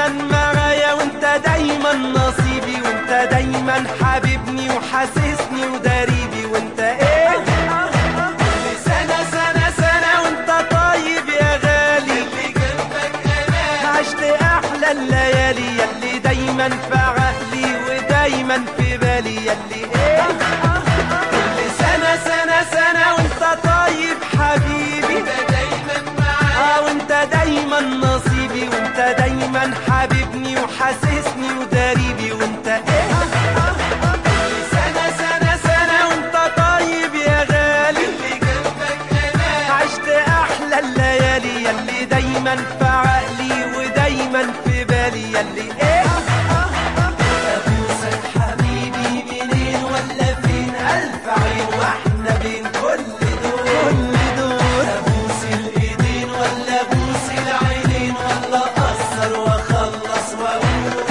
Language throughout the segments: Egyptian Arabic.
دايما معايا وانت دايما نصيبي وانت دايما حبيبني وحاسسني وداريبي وانت ايه كل سنة سنة سنة وانت طيب يا غالي اللي جنبك انا عشت احلى الليالي يلي دايما في عقلي ودايما في بالي يلي ايه كل سنة سنة سنة وانت طيب حبيبي وانت دايما معايا اه وانت دايما نصيبي وانت دايما حبيبني وحاسسني وداريبي وانت ايه كل سنة سنة سنة وانت طيب يا غالي اللي جنبك انا عشت احلى الليالي يلي دايما في عقلي ودايما في بالي يلي ايه ابوسك حبيبي منين ولا فين الف عين واحنا بين كل دول كل دول ابوس الايدين ولا ابوس العينين ولا اقصر واخلص واقول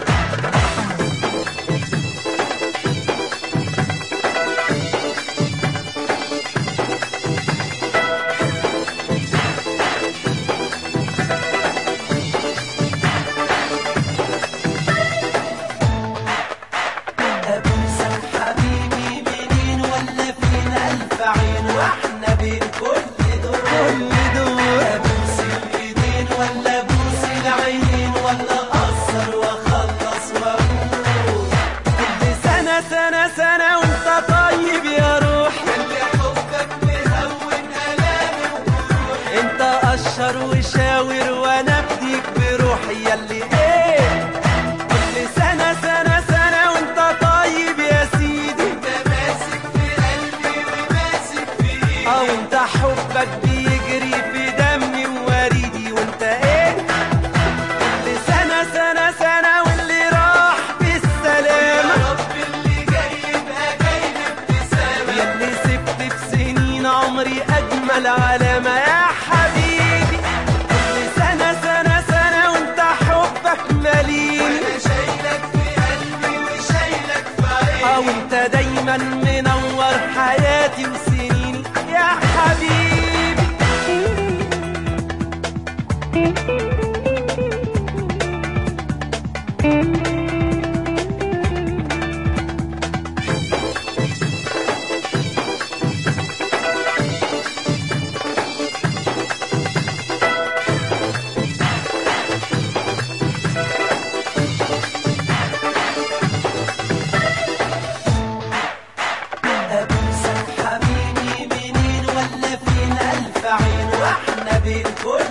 ابوسك حبيبي منين ولا فين الف عين واحنا بين كل دول كل دول ابوس الايدين ولا ابوس العينين ولا اقصر واخلص واقول كل سنه سنه سنه وانت طيب يا روحي اللي حبك مهون الامي وجروحي انت قشر وشاور وانا بديك بروحي يلي ايه كل سنة سنة سنة وانت طيب يا سيدي انت ماسك في قلبي وماسك في ايدي اه وانت حبك بيجري في دمي ووريدي وانت ايه كل سنة سنة سنة واللي راح بالسلامة يا رب اللي جاي يبقى جاي بابتسامة يلي سبت في سنين عمري أجمل علامة يا حبيبي كل سنة سنة سنة وانت حبك مليني وانا شايلك في قلبي وشايلك في عيني اه وانت دايما منور حياتي وسنيني يا حبيبي ابوسك حبيبي منين ولا فين الف عين واحنا بين كل